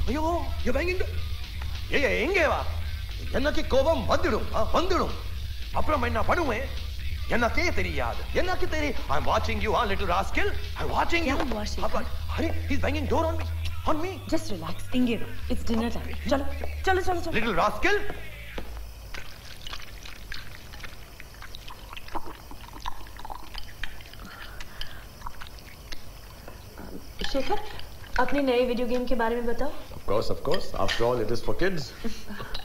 ஐயோ you banking ஏய் எங்கே வா எனக்கு கோபம் வந்துடும் ஆ, வந்துடும் அப்புறம் என்ன பண்ணுவேன் எனக்கே தெரியாது எனக்கு தெரியும் ஐ அம் வாட்சிங் யூ ஆ லிட்டில் ராஸ்கல் ஐ அம் வாட்சிங் யூ क्या हुआ, शेखर? அப்பா array he is banking door on me on me just relax इंगे it's dinner time चलो चलो चलो चलो லிட்டில் ராஸ்கல் शेखर अपने नए वीडियो गेम के बारे में बताओ Of course, of course. After all, it is for kids.